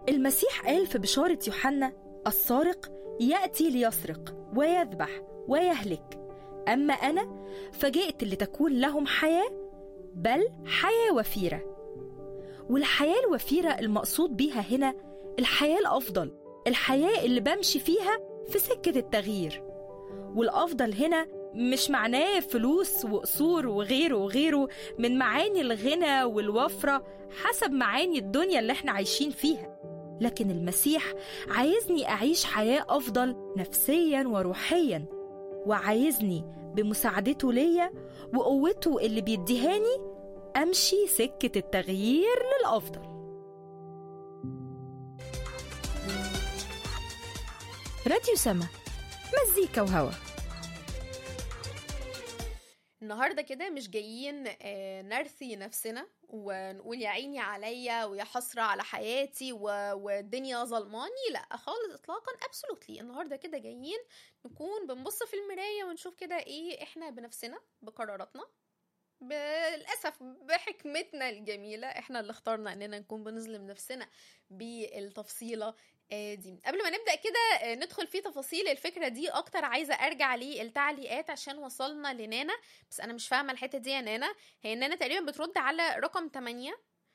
المسيح قال في بشارة يوحنا السارق يأتي ليسرق ويذبح ويهلك أما أنا فجئت لتكون لهم حياة بل حياة وفيرة والحياة الوفيرة المقصود بيها هنا الحياة الأفضل الحياة اللي بمشي فيها في سكة التغيير والأفضل هنا مش معناه فلوس وقصور وغيره وغيره من معاني الغنى والوفرة حسب معاني الدنيا اللي احنا عايشين فيها لكن المسيح عايزني أعيش حياة أفضل نفسيا وروحيا وعايزني بمساعدته ليا وقوته اللي بيديهاني أمشي سكة التغيير للأفضل راديو سما مزيكا وهوا النهارده كده مش جايين آه، نرثي نفسنا ونقول يا عيني عليا ويا حسرة على حياتي و... والدنيا ظلماني لا خالص اطلاقا ابسولوتلي النهارده كده جايين نكون بنبص في المراية ونشوف كده ايه احنا بنفسنا بقراراتنا للأسف بحكمتنا الجميلة احنا اللي اخترنا اننا نكون بنظلم نفسنا بالتفصيلة آه، دي قبل ما نبدأ كده آه، ندخل في تفاصيل الفكرة دي اكتر عايزة ارجع للتعليقات عشان وصلنا لنانا بس انا مش فاهمة الحتة دي يا نانا هي نانا تقريبا بترد على رقم 8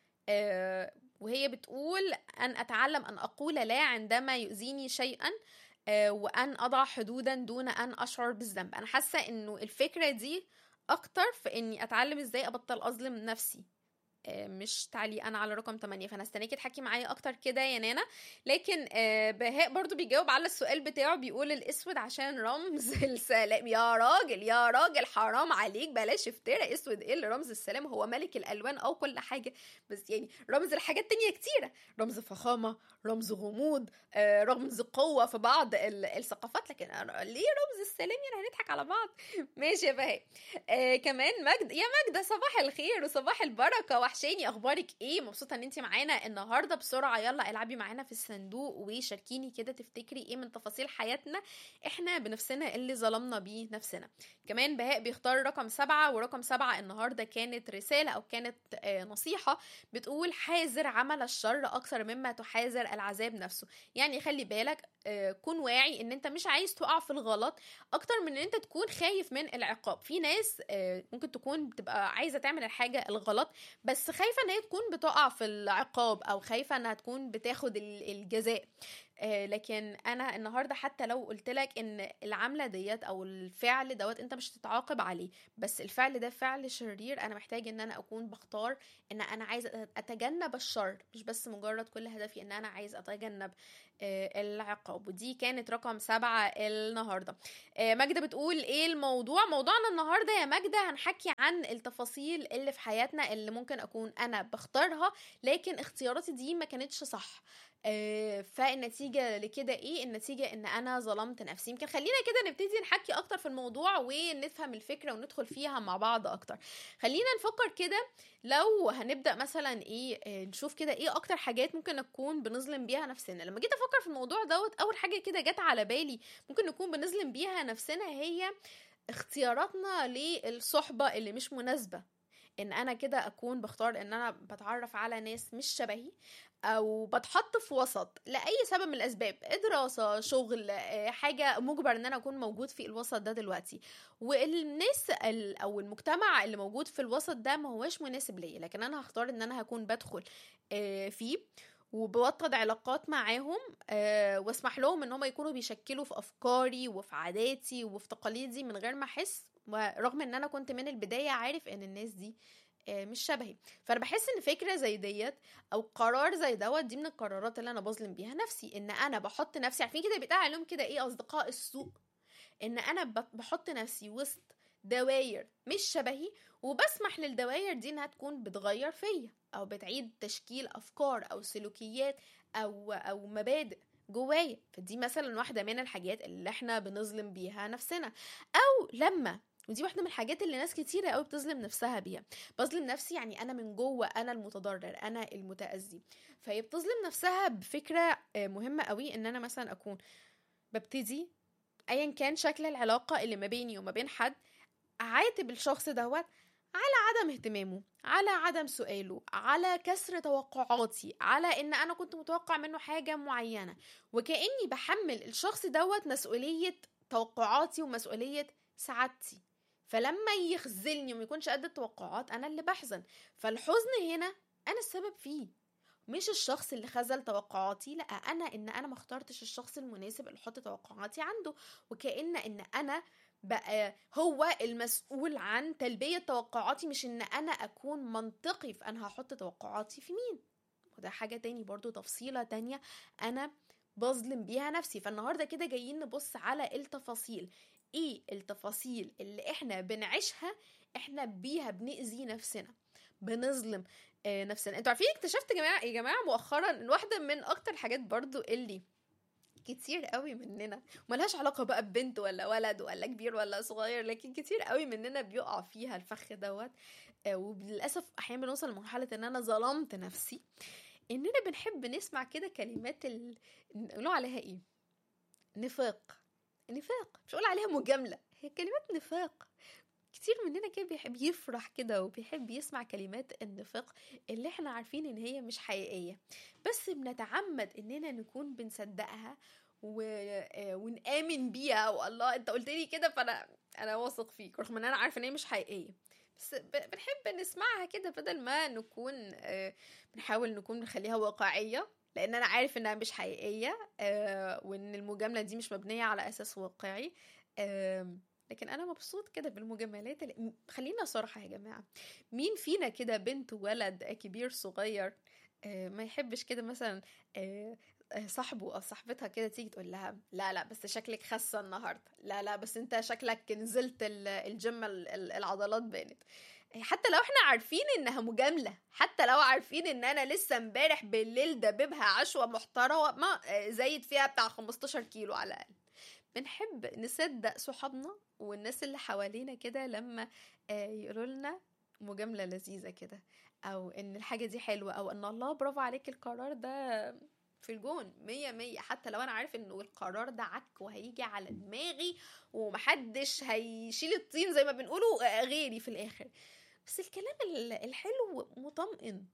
آه، وهي بتقول ان اتعلم ان اقول لا عندما يؤذيني شيئا آه، وان اضع حدودا دون ان اشعر بالذنب انا حاسة انه الفكرة دي اكتر في اني اتعلم ازاي ابطل اظلم نفسي آه، مش تعليقا على رقم 8 فانا استناكي تحكي معايا اكتر كده يا نانا لكن آه، بهاء برضو بيجاوب على السؤال بتاعه بيقول الاسود عشان رمز السلام يا راجل يا راجل حرام عليك بلاش افترى اسود ايه اللي رمز السلام هو ملك الالوان او كل حاجه بس يعني رمز الحاجات تانية كتيره رمز فخامه رمز غموض آه، رمز قوه في بعض ال- الثقافات لكن أنا- ليه رمز السلام يعني هنضحك على بعض ماشي يا بهاء آه كمان مجد يا ماجدة صباح الخير وصباح البركة وحشاني اخبارك ايه مبسوطة ان انت معانا النهاردة بسرعة يلا العبي معانا في الصندوق وشاركيني كده تفتكري ايه من تفاصيل حياتنا احنا بنفسنا اللي ظلمنا بيه نفسنا كمان بهاء بيختار رقم سبعة ورقم سبعة النهاردة كانت رسالة او كانت آه نصيحة بتقول حاذر عمل الشر اكثر مما تحاذر العذاب نفسه يعني خلي بالك آه كن واعي ان انت مش عايز تقع في الغلط اكتر من ان انت تكون خايف من العقاب في ناس آه، ممكن تكون بتبقى عايزه تعمل الحاجه الغلط بس خايفه ان هي تكون بتقع في العقاب او خايفه انها تكون بتاخد ال- الجزاء آه، لكن انا النهارده حتى لو قلت لك ان العمله ديت او الفعل دوت انت مش هتتعاقب عليه بس الفعل ده فعل شرير انا محتاج ان انا اكون بختار ان انا عايز اتجنب الشر مش بس مجرد كل هدفي ان انا عايز اتجنب آه، العقاب ودي كانت رقم سبعة النهارده آه، ماجدة بتقول ايه الموضوع موضوعنا النهارده يا ماجدة هنحكي عن التفاصيل اللي في حياتنا اللي ممكن اكون انا بختارها لكن اختياراتي دي ما كانتش صح آه، فالنتيجة لكده ايه النتيجة ان انا ظلمت نفسي يمكن خلينا كده نبتدي نحكي اكتر في الموضوع ونفهم الفكرة وندخل فيها مع بعض اكتر خلينا نفكر كده لو هنبدأ مثلا ايه آه، نشوف كده ايه اكتر حاجات ممكن نكون بنظلم بيها نفسنا لما جيت افكر في الموضوع دوت اول حاجة كده جت على بالي ممكن نكون بنظلم بيها نفسنا هي اختياراتنا للصحبة اللي مش مناسبة ان انا كده اكون بختار ان انا بتعرف على ناس مش شبهي او بتحط في وسط لاي سبب من الاسباب دراسه شغل آه، حاجه مجبر ان انا اكون موجود في الوسط ده دلوقتي والناس ال- او المجتمع اللي موجود في الوسط ده ما هوش مناسب ليا لكن انا هختار ان انا هكون بدخل آه، فيه وبوطد علاقات معاهم آه، واسمح لهم ان هم يكونوا بيشكلوا في افكاري وفي عاداتي وفي تقاليدي من غير ما احس ورغم ان انا كنت من البدايه عارف ان الناس دي آه، مش شبهي فانا بحس ان فكره زي ديت او قرار زي دوت دي من القرارات اللي انا بظلم بيها نفسي ان انا بحط نفسي عارفين كده بيتقال عليهم كده ايه اصدقاء السوء ان انا ب- بحط نفسي وسط دواير مش شبهي وبسمح للدواير دي انها تكون بتغير فيا او بتعيد تشكيل افكار او سلوكيات او او مبادئ جوايا فدي مثلا واحده من الحاجات اللي احنا بنظلم بيها نفسنا او لما ودي واحده من الحاجات اللي ناس كتيره قوي بتظلم نفسها بيها بظلم نفسي يعني انا من جوه انا المتضرر انا المتاذي فهي بتظلم نفسها بفكره آه، مهمه قوي ان انا مثلا اكون ببتدي ايا كان شكل العلاقه اللي ما بيني وما بين حد اعاتب الشخص دوت على عدم اهتمامه على عدم سؤاله على كسر توقعاتي على ان انا كنت متوقع منه حاجه معينه وكاني بحمل الشخص دوت مسؤوليه توقعاتي ومسؤوليه سعادتي فلما يخذلني وما يكونش قد التوقعات انا اللي بحزن فالحزن هنا انا السبب فيه مش الشخص اللي خذل توقعاتي لا انا ان انا ما اخترتش الشخص المناسب اللي احط توقعاتي عنده وكأن ان انا بقى هو المسؤول عن تلبية توقعاتي مش ان انا اكون منطقي في انا هحط توقعاتي في مين وده حاجة تاني برضو تفصيلة تانية انا بظلم بيها نفسي فالنهاردة كده جايين نبص على التفاصيل ايه التفاصيل اللي احنا بنعيشها احنا بيها بنأذي نفسنا بنظلم آه، نفسنا انتوا عارفين اكتشفت يا جماعه يا جماعه مؤخرا ان واحده من اكتر الحاجات برضو اللي كتير قوي مننا ملهاش علاقه بقى ببنت ولا ولد ولا كبير ولا صغير لكن كتير قوي مننا بيقع فيها الفخ دوت آه، وللاسف احيانا بنوصل لمرحله ان انا ظلمت نفسي اننا بنحب نسمع كده كلمات ال... نقولوا عليها ايه نفاق نفاق مش هقول عليها مجامله هي كلمات نفاق كتير مننا كده بيحب يفرح كده وبيحب يسمع كلمات النفاق اللي احنا عارفين ان هي مش حقيقية بس بنتعمد اننا نكون بنصدقها و... آه، ونآمن بيها والله انت قلت لي كده فانا انا واثق فيك رغم ان انا عارفه ان هي مش حقيقيه بس ب... بنحب نسمعها كده بدل ما نكون آه، بنحاول نكون نخليها واقعيه لان انا عارف انها مش حقيقيه آه، وان المجامله دي مش مبنيه على اساس واقعي آم، لكن انا مبسوط كده بالمجاملات اللي... م- خلينا صراحه يا جماعه مين فينا كده بنت ولد كبير صغير آه، ما يحبش كده مثلا آه، آه، صاحبه او صاحبتها كده تيجي تقول لها لا لا بس شكلك خاسه النهارده لا لا بس انت شكلك نزلت ال- الجيم ال- ال- العضلات بانت حتى لو احنا عارفين انها مجامله حتى لو عارفين ان انا لسه امبارح بالليل دببها عشوه محترمه آه، زايد فيها بتاع 15 كيلو على الاقل بنحب نصدق صحابنا والناس اللي حوالينا كده لما آه، يقولوا لنا مجاملة لذيذة كده أو إن الحاجة دي حلوة أو إن الله برافو عليك القرار ده في الجون مية مية حتى لو أنا عارف إنه القرار ده عك وهيجي على دماغي ومحدش هيشيل الطين زي ما بنقوله آه، غيري في الآخر بس الكلام ال- الحلو مطمئن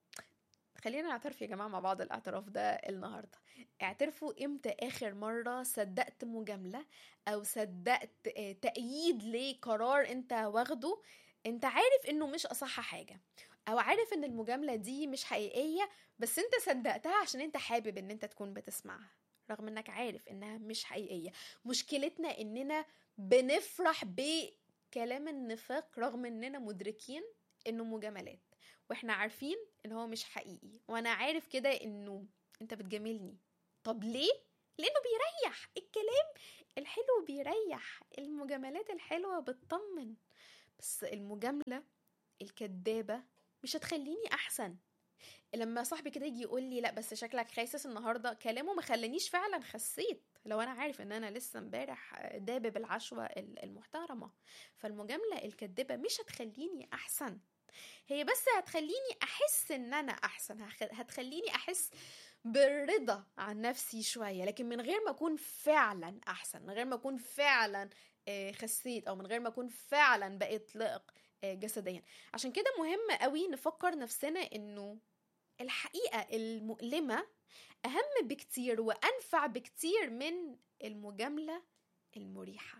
خلينا نعترف يا جماعة مع بعض الاعتراف ده النهاردة اعترفوا امتى آخر مرة صدقت مجاملة أو صدقت آه، تأييد لقرار انت واخده انت عارف انه مش أصح حاجة أو عارف ان المجاملة دي مش حقيقية بس انت صدقتها عشان انت حابب ان انت تكون بتسمعها رغم انك عارف انها مش حقيقية مشكلتنا اننا بنفرح بكلام النفاق رغم اننا مدركين انه مجاملات واحنا عارفين ان هو مش حقيقي وانا عارف كده انه انت بتجاملني طب ليه لانه بيريح الكلام الحلو بيريح المجاملات الحلوة بتطمن بس المجاملة الكدابة مش هتخليني احسن لما صاحبي كده يجي يقول لي لا بس شكلك خاسس النهارده كلامه ما خلانيش فعلا خسيت لو انا عارف ان انا لسه امبارح دابب العشوة المحترمة فالمجاملة الكدابة مش هتخليني احسن هي بس هتخليني احس ان انا احسن هخ- هتخليني احس بالرضا عن نفسي شويه لكن من غير ما اكون فعلا احسن من غير ما اكون فعلا آه، خسيت او من غير ما اكون فعلا بقيت لائق آه، جسديا عشان كده مهم قوي نفكر نفسنا انه الحقيقه المؤلمه اهم بكتير وانفع بكتير من المجامله المريحه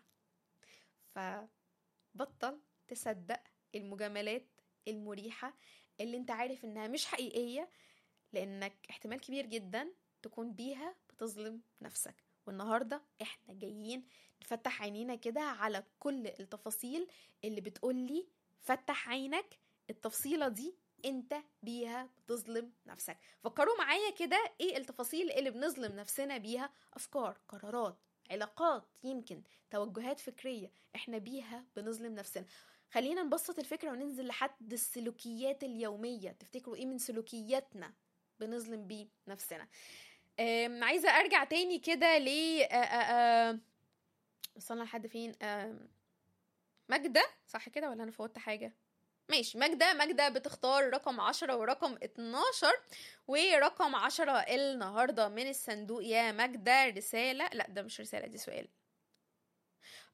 فبطل تصدق المجاملات المريحة اللي انت عارف انها مش حقيقية لانك احتمال كبير جدا تكون بيها بتظلم نفسك والنهاردة احنا جايين نفتح عينينا كده على كل التفاصيل اللي بتقولي فتح عينك التفصيلة دي انت بيها بتظلم نفسك فكروا معايا كده ايه التفاصيل اللي بنظلم نفسنا بيها افكار قرارات علاقات يمكن توجهات فكرية احنا بيها بنظلم نفسنا خلينا نبسط الفكرة وننزل لحد السلوكيات اليومية تفتكروا ايه من سلوكياتنا بنظلم بيه نفسنا أم، عايزة ارجع تاني كده ل آه، آه، آه، وصلنا لحد فين أم، ماجدة صح كده ولا انا فوتت حاجة ماشي ماجدة ماجدة بتختار رقم عشرة ورقم اتناشر ورقم عشرة النهاردة من الصندوق يا ماجدة رسالة لا ده مش رسالة دي سؤال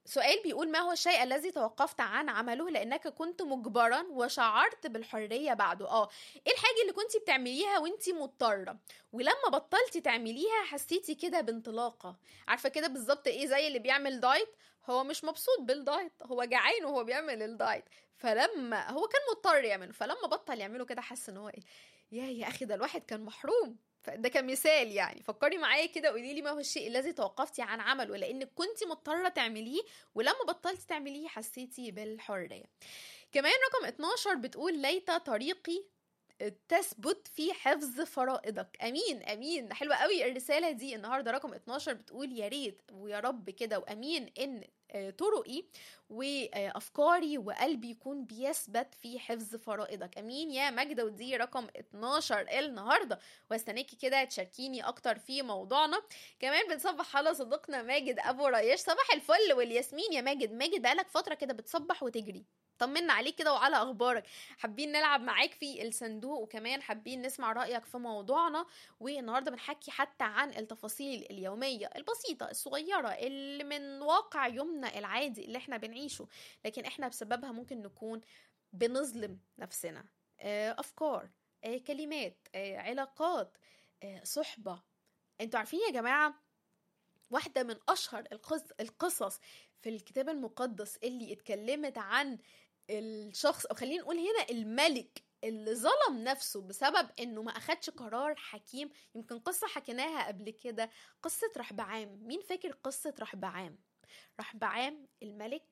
سؤال بيقول ما هو الشيء الذي توقفت عن عمله لانك كنت مجبرا وشعرت بالحريه بعده اه ايه الحاجه اللي كنتي بتعمليها وانتي مضطره ولما بطلتي تعمليها حسيتي كده بانطلاقه عارفه كده بالظبط ايه زي اللي بيعمل دايت هو مش مبسوط بالدايت هو جعان وهو بيعمل الدايت فلما هو كان مضطر يعمله فلما بطل يعمله كده حس ان هو ايه يا يا اخي ده الواحد كان محروم ده كمثال يعني فكري معايا كده قولي لي ما هو الشيء الذي توقفتي عن عمله لانك كنت مضطره تعمليه ولما بطلتي تعمليه حسيتي بالحريه كمان رقم 12 بتقول ليت طريقي تثبت في حفظ فرائضك امين امين حلوه قوي الرساله دي النهارده رقم 12 بتقول يا ريت ويا رب كده وامين ان طرقي وافكاري وقلبي يكون بيثبت في حفظ فرائضك امين يا ماجده ودي رقم 12 النهارده واستناكي كده تشاركيني اكتر في موضوعنا كمان بنصبح على صديقنا ماجد ابو رياش صباح الفل والياسمين يا ماجد ماجد بقالك فتره كده بتصبح وتجري طمنا عليك كده وعلى اخبارك حابين نلعب معاك في الصندوق وكمان حابين نسمع رايك في موضوعنا والنهارده بنحكي حتى عن التفاصيل اليوميه البسيطه الصغيره اللي من واقع يومنا العادي اللي احنا بنعيشه لكن احنا بسببها ممكن نكون بنظلم نفسنا افكار كلمات علاقات صحبه انتوا عارفين يا جماعه واحدة من أشهر القصص في الكتاب المقدس اللي اتكلمت عن الشخص أو خلينا نقول هنا الملك اللي ظلم نفسه بسبب انه ما اخدش قرار حكيم يمكن قصة حكيناها قبل كده قصة رحبعام مين فاكر قصة رحبعام رحبعام الملك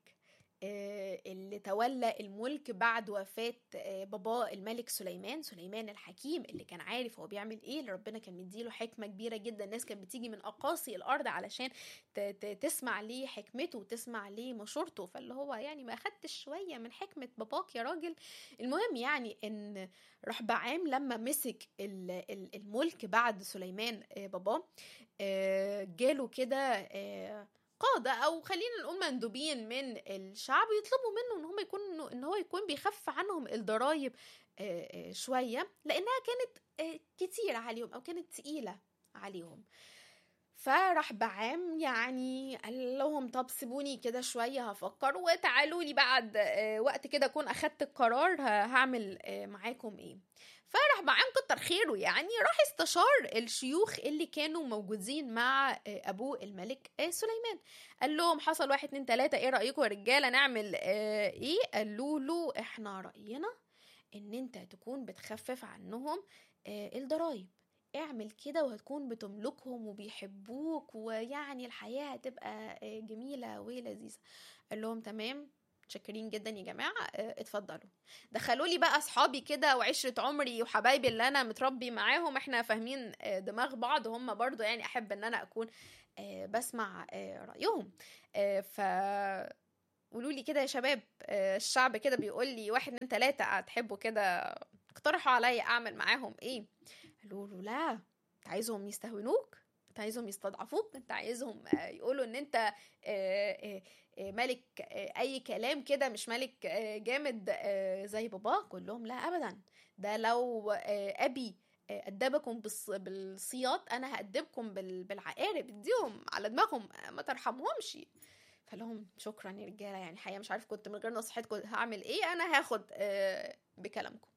اللي تولى الملك بعد وفاة باباه الملك سليمان سليمان الحكيم اللي كان عارف هو بيعمل ايه اللي ربنا كان مديله حكمة كبيرة جدا الناس كانت بتيجي من أقاصي الأرض علشان تسمع ليه حكمته وتسمع ليه مشورته فاللي هو يعني ما أخدتش شوية من حكمة باباك يا راجل المهم يعني ان رحبعام لما مسك الملك بعد سليمان باباه جاله كده قادة أو خلينا نقول مندوبين من الشعب يطلبوا منه إن هم يكون إن هو يكون بيخف عنهم الضرايب شوية لأنها كانت كتير عليهم أو كانت تقيلة عليهم فراح بعام يعني قال لهم طب سيبوني كده شوية هفكر وتعالوا لي بعد وقت كده أكون أخدت القرار هعمل معاكم إيه فراح بعام كتر خيره يعني راح استشار الشيوخ اللي كانوا موجودين مع ابوه الملك سليمان قال لهم حصل واحد اتنين تلاتة ايه رأيكم يا رجالة نعمل ايه قالوا له احنا رأينا ان انت تكون بتخفف عنهم الضرايب اعمل كده وهتكون بتملكهم وبيحبوك ويعني الحياة هتبقى جميلة ولذيذة قال لهم تمام متشكرين جدا يا جماعه اتفضلوا دخلوا لي بقى اصحابي كده وعشره عمري وحبايبي اللي انا متربي معاهم احنا فاهمين دماغ بعض هم برضو يعني احب ان انا اكون بسمع رايهم ف قولوا لي كده يا شباب الشعب كده بيقول لي واحد اتنين تلاته هتحبوا كده اقترحوا عليا اعمل معاهم ايه قالوا له لا انت عايزهم يستهونوك انت عايزهم يستضعفوك انت عايزهم يقولوا ان انت ملك اي كلام كده مش ملك جامد زي باباك قول لهم لا ابدا ده لو ابي ادبكم بالصياط انا هادبكم بالعقارب اديهم على دماغهم ما ترحمهمش فلهم شكرا يا رجاله يعني حقيقه مش عارف كنت من غير نصيحتكم هعمل ايه انا هاخد بكلامكم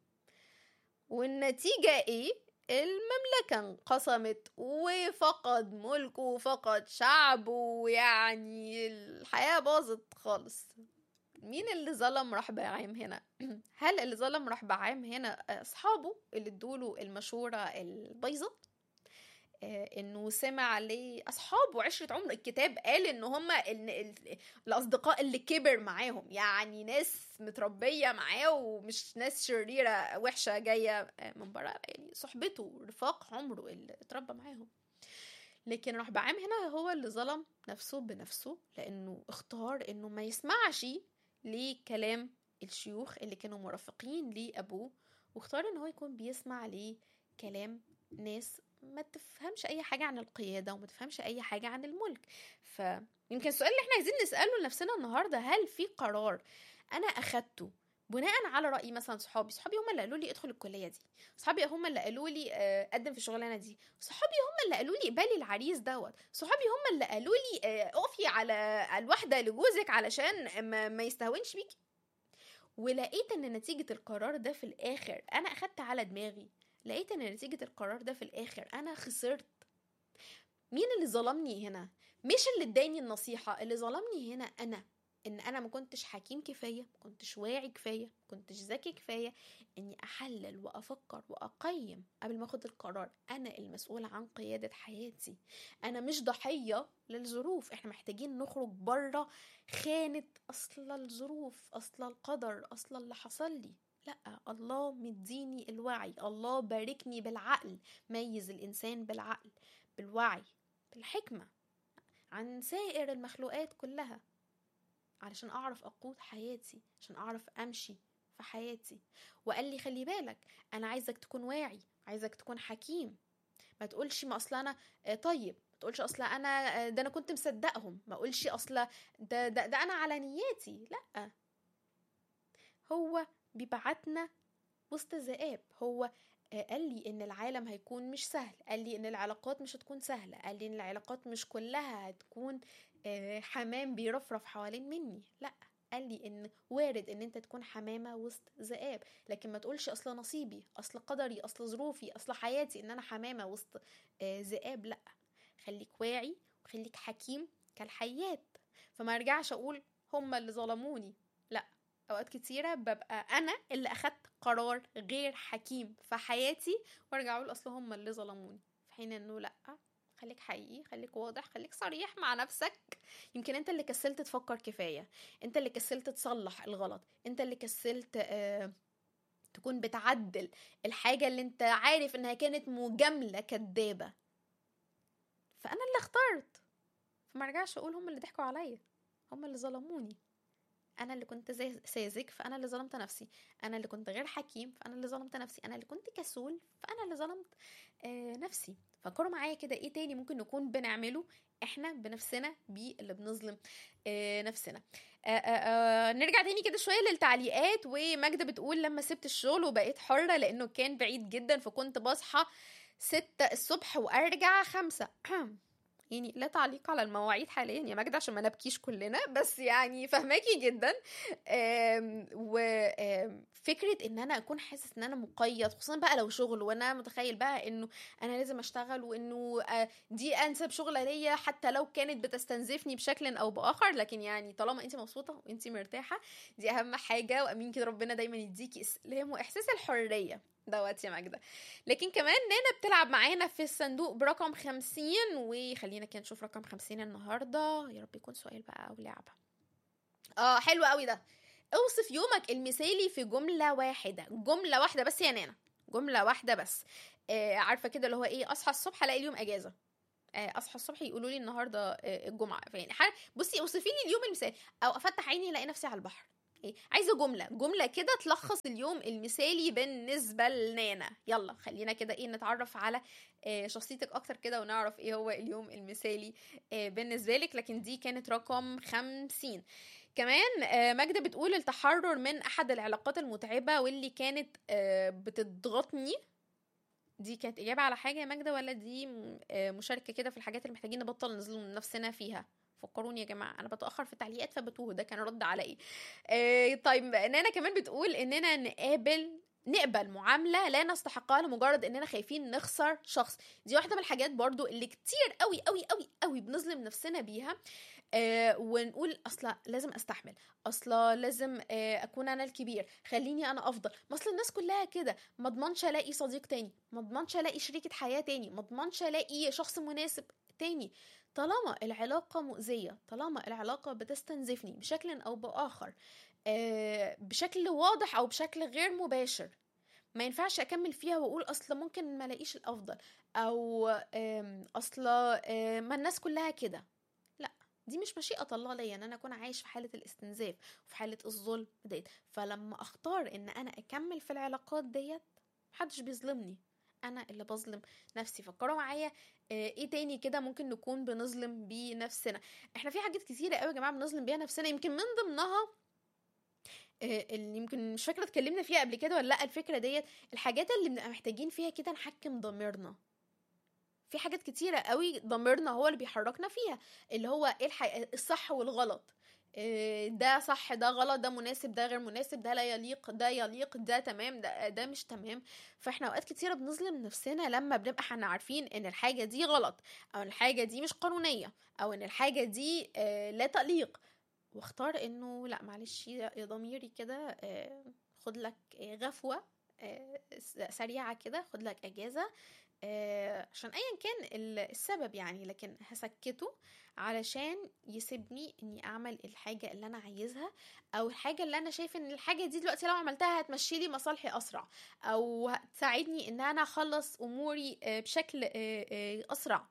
والنتيجه ايه المملكة انقسمت وفقد ملكه وفقد شعبه ويعني الحياة باظت خالص مين اللي ظلم رحبعام هنا هل اللي ظلم رحبعام هنا اصحابه اللي ادوله المشورة البيضة انه سمع لاصحابه وعشره عمر الكتاب قال ان هم الاصدقاء اللي كبر معاهم يعني ناس متربيه معاه ومش ناس شريره وحشه جايه من بره يعني صحبته رفاق عمره اللي اتربى معاهم لكن راح بعام هنا هو اللي ظلم نفسه بنفسه لانه اختار انه ما يسمعش لكلام الشيوخ اللي كانوا مرافقين لابوه واختار ان هو يكون بيسمع لكلام ناس ما تفهمش اي حاجه عن القياده وما تفهمش اي حاجه عن الملك فيمكن السؤال اللي احنا عايزين نساله لنفسنا النهارده هل في قرار انا اخدته بناء على راي مثلا صحابي صحابي هم اللي قالوا لي ادخل الكليه دي صحابي هم اللي قالوا لي آه، قدم في الشغلانه دي صحابي هم اللي قالوا لي اقبلي العريس دوت صحابي هم اللي قالوا لي آه، اقفي على الواحده لجوزك علشان ما, ما يستهونش بيكي ولقيت ان نتيجه القرار ده في الاخر انا اخدت على دماغي لقيت ان نتيجه القرار ده في الاخر انا خسرت مين اللي ظلمني هنا مش اللي اداني النصيحه اللي ظلمني هنا انا ان انا ما كنتش حكيم كفايه ما كنتش واعي كفايه ما كنتش ذكي كفايه اني احلل وافكر واقيم قبل ما اخد القرار انا المسؤول عن قياده حياتي انا مش ضحيه للظروف احنا محتاجين نخرج بره خانه اصل الظروف اصل القدر اصل اللي حصل لي لا الله مديني الوعي الله باركني بالعقل ميز الانسان بالعقل بالوعي بالحكمه عن سائر المخلوقات كلها علشان اعرف اقود حياتي عشان اعرف امشي في حياتي وقال لي خلي بالك انا عايزك تكون واعي عايزك تكون حكيم ما تقولش ما اصل انا آه، طيب ما تقولش اصل انا آه، ده انا كنت مصدقهم ما اقولش اصل ده, ده ده انا على نياتي لا هو بيبعتنا وسط ذئاب هو آه، قال لي ان العالم هيكون مش سهل قال لي ان العلاقات مش هتكون سهله قال لي ان العلاقات مش كلها هتكون آه، حمام بيرفرف حوالين مني لا قال لي ان وارد ان انت تكون حمامه وسط ذئاب لكن ما تقولش اصل نصيبي اصل قدري اصل ظروفي اصل حياتي ان انا حمامه وسط آه، ذئاب لا خليك واعي وخليك حكيم كالحيات فما ارجعش اقول هم اللي ظلموني لا اوقات كتيره ببقى انا اللي اخدت قرار غير حكيم في حياتي وارجع اقول اصل هم اللي ظلموني في حين انه لا خليك حقيقي خليك واضح خليك صريح مع نفسك يمكن انت اللي كسلت تفكر كفايه انت اللي كسلت تصلح الغلط انت اللي كسلت آه تكون بتعدل الحاجه اللي انت عارف انها كانت مجامله كدابه فانا اللي اخترت فما ارجعش اقول هم اللي ضحكوا عليا هم اللي ظلموني انا اللي كنت زي- ساذج فانا اللي ظلمت نفسي انا اللي كنت غير حكيم فانا اللي ظلمت نفسي انا اللي كنت كسول فانا اللي ظلمت آه نفسي فكروا معايا كده ايه تاني ممكن نكون بنعمله احنا بنفسنا بيه اللي بنظلم آه نفسنا آه آه آه نرجع تاني كده شويه للتعليقات وماجدة بتقول لما سبت الشغل وبقيت حرة لانه كان بعيد جدا فكنت بصحى ستة الصبح وارجع خمسة يعني لا تعليق على المواعيد حاليا يا ماجدة عشان ما نبكيش كلنا بس يعني فهماكي جدا آم، وفكرة ان انا اكون حاسس ان انا مقيد خصوصا بقى لو شغل وانا متخيل بقى انه انا لازم اشتغل وانه آه، دي انسب شغلة ليا حتى لو كانت بتستنزفني بشكل او باخر لكن يعني طالما انت مبسوطة وانت مرتاحة دي اهم حاجة وامين كده ربنا دايما يديكي اسلام واحساس الحرية دوت يا ماجدة لكن كمان نانا بتلعب معانا في الصندوق برقم خمسين وخلينا كده نشوف رقم خمسين النهاردة يا رب يكون سؤال بقى أو لعبة اه حلو قوي ده اوصف يومك المثالي في جملة واحدة جملة واحدة بس يا نانا جملة واحدة بس آه عارفة كده اللي هو ايه اصحى الصبح الاقي اليوم اجازة آه، اصحى الصبح يقولوا لي النهارده آه، الجمعه يعني حاجة- بصي اوصفي لي اليوم المثالي او افتح عيني الاقي نفسي على البحر ايه عايزه جمله جمله كده تلخص اليوم المثالي بالنسبه لنانا يلا خلينا كده ايه نتعرف على آه، شخصيتك اكتر كده ونعرف ايه هو اليوم المثالي آه، بالنسبه لك لكن دي كانت رقم خمسين كمان آه، ماجدة بتقول التحرر من أحد العلاقات المتعبة واللي كانت آه، بتضغطني دي كانت إجابة على حاجة يا ماجدة ولا دي م- آه، مشاركة كده في الحاجات اللي محتاجين نبطل نظلم نفسنا فيها فكروني يا جماعة أنا بتأخر في التعليقات فبتوه ده كان رد على إيه آه، طيب نانا كمان بتقول إننا نقابل نقبل معاملة لا نستحقها لمجرد إننا خايفين نخسر شخص دي واحدة من الحاجات برضو اللي كتير قوي قوي قوي قوي بنظلم نفسنا بيها آه ونقول اصلا لازم استحمل اصلا لازم آه اكون انا الكبير خليني انا افضل ما اصل الناس كلها كده ما اضمنش الاقي صديق تاني ما اضمنش الاقي شريكة حياة تاني ما اضمنش الاقي شخص مناسب تاني طالما العلاقة مؤذية طالما العلاقة بتستنزفني بشكل او باخر آه بشكل واضح او بشكل غير مباشر ما ينفعش اكمل فيها واقول اصلا ممكن ما الاقيش الافضل او آم، اصلا آه، ما الناس كلها كده لا دي مش مشيئة الله ليا ان انا اكون عايش في حالة الاستنزاف وفي حالة الظلم ديت فلما اختار ان انا اكمل في العلاقات ديت محدش بيظلمني انا اللي بظلم نفسي فكروا معايا آه، ايه تاني كده ممكن نكون بنظلم بيه نفسنا احنا في حاجات كتيرة قوي يا جماعة بنظلم بيها نفسنا يمكن من ضمنها آه، اللي يمكن مش فاكره اتكلمنا فيها قبل كده ولا لا الفكره ديت الحاجات اللي بنبقى محتاجين فيها كده نحكم ضميرنا في حاجات كتيره قوي ضميرنا هو اللي بيحركنا فيها اللي هو ايه الحقيقة الصح والغلط إيه، ده صح ده غلط ده مناسب ده غير مناسب ده لا يليق ده يليق ده تمام ده ده مش تمام فاحنا اوقات كتيره بنظلم نفسنا لما بنبقى احنا عارفين ان الحاجه دي غلط او الحاجه دي مش قانونيه او ان الحاجه دي آه، لا تليق واختار انه لا معلش يا يا ضميري كده آه، خد لك آه، غفوه آه، س- سريعه كده خد لك اجازه آه، عشان ايا كان ال- السبب يعني لكن هسكته علشان يسيبني اني اعمل الحاجه اللي انا عايزها او الحاجه اللي انا شايف ان الحاجه دي دلوقتي لو عملتها هتمشي لي مصالحي اسرع او هتساعدني ان انا اخلص اموري آه، بشكل آه، آه، اسرع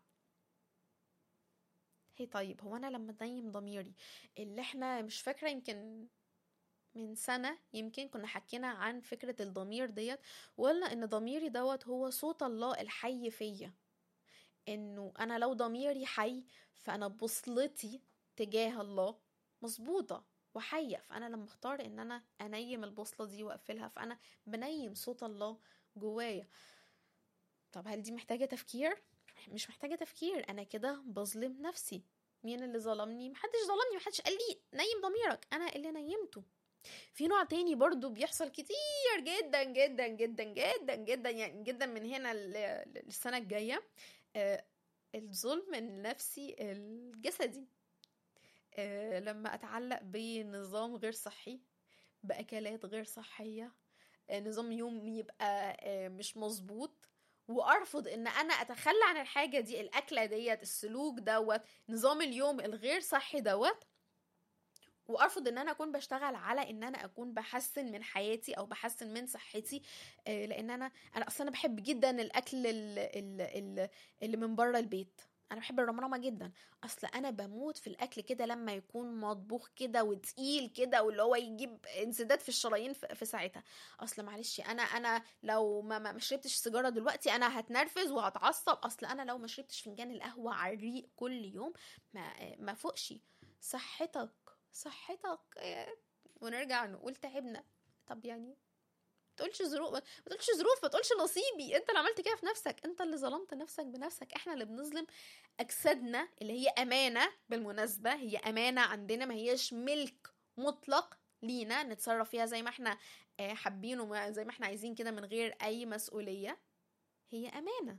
هي طيب هو انا لما انيم ضميري اللي احنا مش فاكره يمكن من سنة يمكن كنا حكينا عن فكرة الضمير ديت ولا ان ضميري دوت هو صوت الله الحي فيا انه انا لو ضميري حي فانا بوصلتي تجاه الله مظبوطة وحية فانا لما اختار ان انا انيم البوصلة دي واقفلها فانا بنيم صوت الله جوايا طب هل دي محتاجة تفكير؟ مش محتاجة تفكير انا كده بظلم نفسي مين اللي ظلمني؟ محدش ظلمني محدش قال لي نيم ضميرك انا اللي نيمته في نوع تاني برضو بيحصل كتير جدا جدا جدا جدا جدا يعني جدا من هنا ل- للسنة الجاية آه، الظلم النفسي الجسدي آه، لما أتعلق بنظام غير صحي بأكلات غير صحية آه، نظام يوم يبقى آه، مش مظبوط وارفض ان انا اتخلى عن الحاجه دي الاكله ديت السلوك دوت نظام اليوم الغير صحي دوت وارفض ان انا اكون بشتغل على ان انا اكون بحسن من حياتي او بحسن من صحتي آه، لان انا انا اصلا انا بحب جدا الاكل ال- ال- ال- اللي من بره البيت انا بحب الرمرامه جدا اصل انا بموت في الاكل كده لما يكون مطبوخ كده وتقيل كده واللي هو يجيب انسداد في الشرايين في في ساعتها اصل معلش انا انا لو ما ما ما شربتش سيجاره دلوقتي انا هتنرفز وهتعصب اصل انا لو ما شربتش فنجان القهوه على الريق كل يوم ما ما فوقش صحتك صحتك آه، ونرجع نقول تعبنا طب يعني ما تقولش ظروف ما تقولش ظروف ما تقولش نصيبي انت اللي عملت كده في نفسك انت اللي ظلمت نفسك بنفسك احنا اللي بنظلم اجسادنا اللي هي امانه بالمناسبه هي امانه عندنا ما هيش ملك مطلق لينا نتصرف فيها زي ما احنا آه، حابين وما- زي ما احنا عايزين كده من غير اي مسؤوليه هي امانه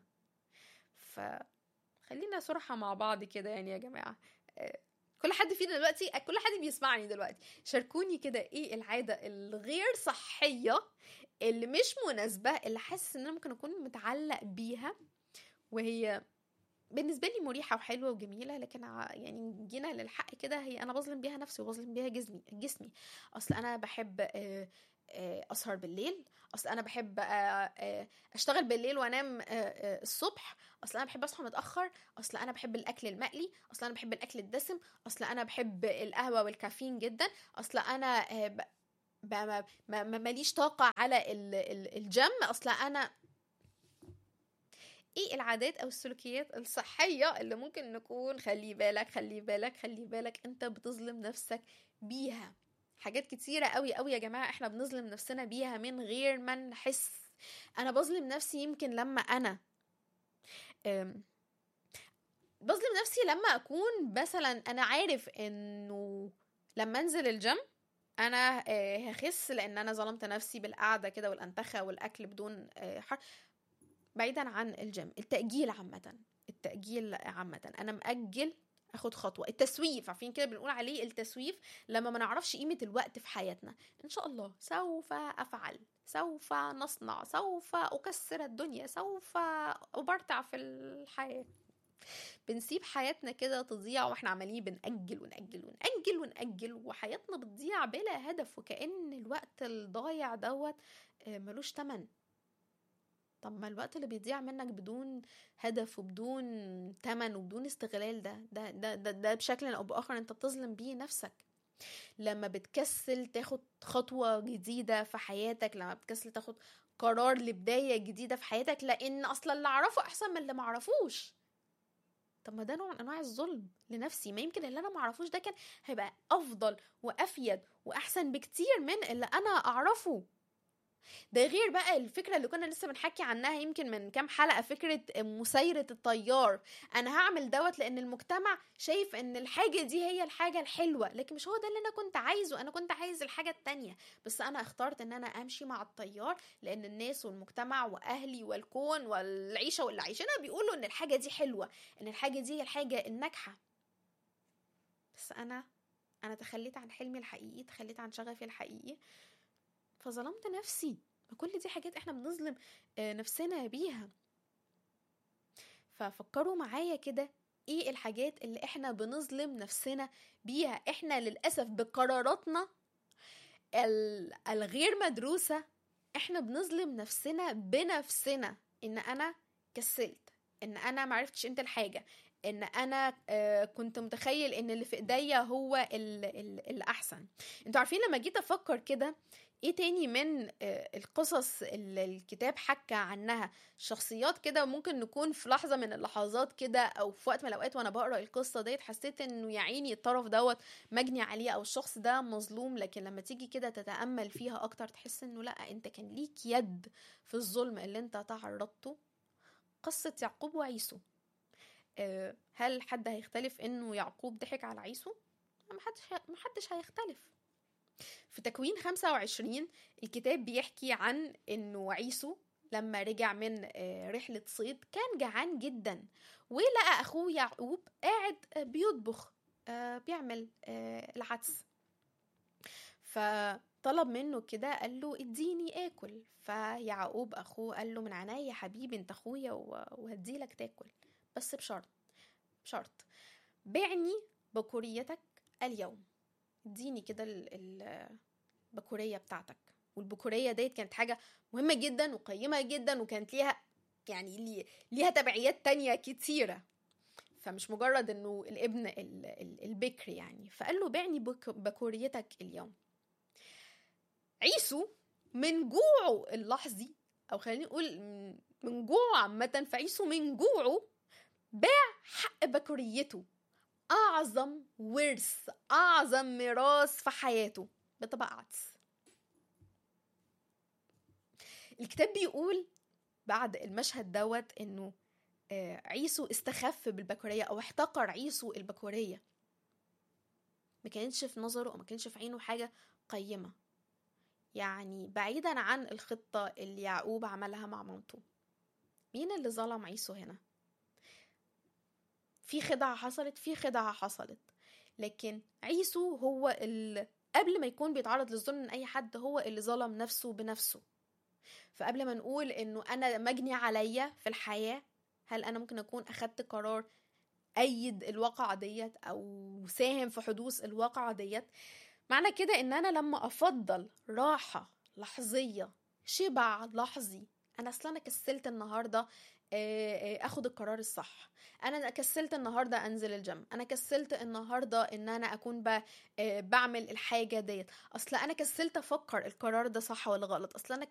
فخلينا صراحه مع بعض كده يعني يا جماعه آه، كل حد فينا دلوقتي كل حد بيسمعني دلوقتي شاركوني كده ايه العاده الغير صحيه اللي مش مناسبه اللي حاسس ان انا ممكن اكون متعلق بيها وهي بالنسبه لي مريحه وحلوه وجميله لكن ع- يعني جينا للحق كده هي انا بظلم بيها نفسي وبظلم بيها جسمي جسمي اصل انا بحب آه، آه، اسهر بالليل اصل انا بحب آه، آه، اشتغل بالليل وانام آه، آه، الصبح اصل انا بحب اصحى متاخر اصل انا بحب الاكل المقلي اصل انا بحب الاكل الدسم اصل انا بحب القهوه والكافيين جدا اصل انا آه، ب- ب- ما- ما- ما- ماليش طاقه على ال- ال- الجيم اصل انا ايه العادات او السلوكيات الصحيه اللي ممكن نكون خلي بالك خلي بالك خلي بالك انت بتظلم نفسك بيها حاجات كتيره قوي قوي يا جماعه احنا بنظلم نفسنا بيها من غير ما نحس انا بظلم نفسي يمكن لما انا أم، بظلم نفسي لما اكون مثلا انا عارف انه لما انزل الجيم انا آه، هخس لان انا ظلمت نفسي بالقعده كده والانتخه والاكل بدون آه، حر بعيدا عن الجيم التأجيل عامة التأجيل عامة أنا مأجل اخد خطوه التسويف عارفين كده بنقول عليه التسويف لما ما نعرفش قيمه الوقت في حياتنا ان شاء الله سوف افعل سوف نصنع سوف اكسر الدنيا سوف ابرتع في الحياه بنسيب حياتنا كده تضيع واحنا عمالين بنأجل ونأجل ونأجل ونأجل وحياتنا بتضيع بلا هدف وكأن الوقت الضايع دوت آه، ملوش تمن طب ما الوقت اللي بيضيع منك بدون هدف وبدون تمن وبدون استغلال ده ده ده ده, ده بشكل او باخر انت بتظلم بيه نفسك لما بتكسل تاخد خطوة جديدة في حياتك لما بتكسل تاخد قرار لبداية جديدة في حياتك لأن أصلا اللي أعرفه أحسن من اللي معرفوش طب ما ده نوع من انواع الظلم لنفسي ما يمكن اللي انا ما اعرفوش ده كان هيبقى افضل وافيد واحسن بكتير من اللي انا اعرفه ده غير بقى الفكره اللي كنا لسه بنحكي عنها يمكن من كام حلقه فكره مسيره الطيار انا هعمل دوت لان المجتمع شايف ان الحاجه دي هي الحاجه الحلوه لكن مش هو ده اللي انا كنت عايزه انا كنت عايز الحاجه التانية بس انا اخترت ان انا امشي مع الطيار لان الناس والمجتمع واهلي والكون والعيشه واللي عايشينها بيقولوا ان الحاجه دي حلوه ان الحاجه دي هي الحاجه الناجحه بس انا انا تخليت عن حلمي الحقيقي تخليت عن شغفي الحقيقي فظلمت نفسي ما كل دي حاجات احنا بنظلم نفسنا بيها ففكروا معايا كده ايه الحاجات اللي احنا بنظلم نفسنا بيها احنا للاسف بقراراتنا الغير مدروسة احنا بنظلم نفسنا بنفسنا ان انا كسلت ان انا معرفتش انت الحاجة ان انا كنت متخيل ان اللي في ايديا هو الاحسن انتوا عارفين لما جيت افكر كده ايه تاني من القصص اللي الكتاب حكى عنها شخصيات كده ممكن نكون في لحظه من اللحظات كده او في وقت من الاوقات وانا بقرا القصه ديت حسيت انه يا عيني الطرف دوت مجني عليه او الشخص ده مظلوم لكن لما تيجي كده تتامل فيها اكتر تحس انه لا انت كان ليك يد في الظلم اللي انت تعرضته قصه يعقوب وعيسو هل حد هيختلف انه يعقوب ضحك على عيسو محدش محدش هيختلف في تكوين 25 الكتاب بيحكي عن انه عيسو لما رجع من رحلة صيد كان جعان جدا ولقى أخوه يعقوب قاعد بيطبخ بيعمل العدس فطلب منه كده قال له اديني اكل فيعقوب اخوه قال له من عينيا يا حبيبي انت اخويا وهديلك تاكل بس بشرط بشرط بعني بكوريتك اليوم اديني كده البكوريه بتاعتك والبكوريه ديت كانت حاجه مهمه جدا وقيمه جدا وكانت ليها يعني ليها تبعيات تانية كتيره فمش مجرد انه الابن البكر يعني فقال له بعني بكوريتك اليوم عيسو من جوعه اللحظي او خلينا نقول من جوعه عامه فعيسو من جوعه باع حق بكوريته أعظم ورث أعظم ميراث في حياته بطبق عدس الكتاب بيقول بعد المشهد دوت إنه عيسو استخف بالبكورية أو احتقر عيسو البكورية ما كانتش في نظره أو ما كانش في عينه حاجة قيمة يعني بعيدا عن الخطة اللي يعقوب عملها مع مامته مين اللي ظلم عيسو هنا؟ في خدعة حصلت في خدعة حصلت لكن عيسو هو اللي قبل ما يكون بيتعرض للظلم من أي حد هو اللي ظلم نفسه بنفسه فقبل ما نقول إنه أنا مجني عليا في الحياة هل أنا ممكن أكون أخدت قرار أيد الواقعة ديت أو ساهم في حدوث الواقعة ديت معنى كده إن أنا لما أفضل راحة لحظية شبع لحظي أنا أصلا أنا كسلت النهاردة اخد القرار الصح انا كسلت النهارده انزل الجيم انا كسلت النهارده ان انا اكون ب... بعمل الحاجه ديت اصل انا كسلت افكر القرار ده صح ولا غلط اصل انا